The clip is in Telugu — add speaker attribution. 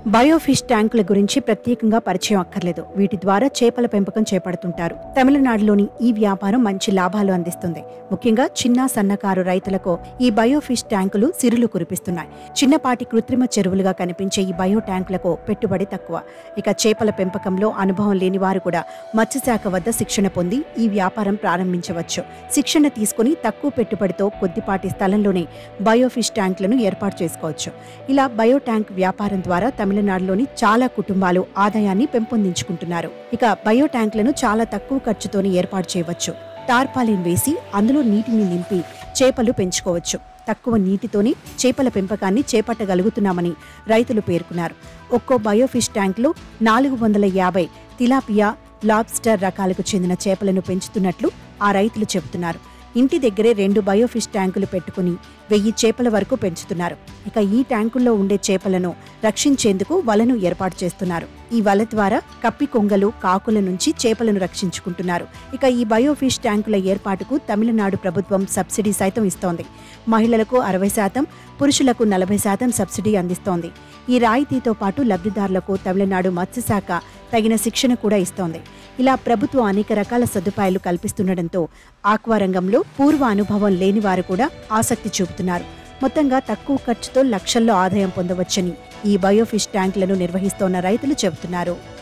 Speaker 1: బయోఫిష్ ట్యాంకుల గురించి ప్రత్యేకంగా పరిచయం అక్కర్లేదు వీటి ద్వారా చేపల పెంపకం చేపడుతుంటారు తమిళనాడులోని ఈ వ్యాపారం మంచి లాభాలు అందిస్తుంది ముఖ్యంగా చిన్న సన్నకారు రైతులకు ఈ బయోఫిష్ ట్యాంకులు సిరులు కురిపిస్తున్నాయి చిన్నపాటి కృత్రిమ చెరువులుగా కనిపించే ఈ బయో ట్యాంకులకు పెట్టుబడి తక్కువ ఇక చేపల పెంపకంలో అనుభవం లేని వారు కూడా మత్స్యశాఖ వద్ద శిక్షణ పొంది ఈ వ్యాపారం ప్రారంభించవచ్చు శిక్షణ తీసుకుని తక్కువ పెట్టుబడితో కొద్దిపాటి స్థలంలోనే బయోఫిష్ ట్యాంకులను ఏర్పాటు చేసుకోవచ్చు ఇలా బయో ట్యాంక్ వ్యాపారం ద్వారా తమిళనాడులోని చాలా కుటుంబాలు ఆదాయాన్ని పెంపొందించుకుంటున్నారు ఇక బయో ట్యాంకులను చాలా తక్కువ ఖర్చుతోనే ఏర్పాటు చేయవచ్చు టార్పాలిన్ వేసి అందులో నీటిని నింపి చేపలు పెంచుకోవచ్చు తక్కువ నీటితోనే చేపల పెంపకాన్ని చేపట్టగలుగుతున్నామని రైతులు పేర్కొన్నారు ఒక్కో బయోఫిష్ ట్యాంక్లో నాలుగు వందల యాభై తిలాపియా లాబ్స్టర్ రకాలకు చెందిన చేపలను పెంచుతున్నట్లు ఆ రైతులు చెబుతున్నారు ఇంటి దగ్గరే రెండు బయోఫిష్ ట్యాంకులు పెట్టుకుని వెయ్యి చేపల వరకు పెంచుతున్నారు ఇక ఈ ట్యాంకుల్లో ఉండే చేపలను రక్షించేందుకు వలను ఏర్పాటు చేస్తున్నారు ఈ వల ద్వారా కప్పి కొంగలు కాకుల నుంచి చేపలను రక్షించుకుంటున్నారు ఇక ఈ బయోఫిష్ ట్యాంకుల ఏర్పాటుకు తమిళనాడు ప్రభుత్వం సబ్సిడీ సైతం ఇస్తోంది మహిళలకు అరవై శాతం పురుషులకు నలభై శాతం సబ్సిడీ అందిస్తోంది ఈ రాయితీతో పాటు లబ్ధిదారులకు తమిళనాడు మత్స్యశాఖ తగిన శిక్షణ కూడా ఇస్తోంది ఇలా ప్రభుత్వం అనేక రకాల సదుపాయాలు కల్పిస్తుండటంతో ఆక్వా రంగంలో పూర్వ అనుభవం లేని వారు కూడా ఆసక్తి చూపుతున్నారు మొత్తంగా తక్కువ ఖర్చుతో లక్షల్లో ఆదాయం పొందవచ్చని ఈ బయోఫిష్ ట్యాంకులను నిర్వహిస్తోన్న రైతులు చెబుతున్నారు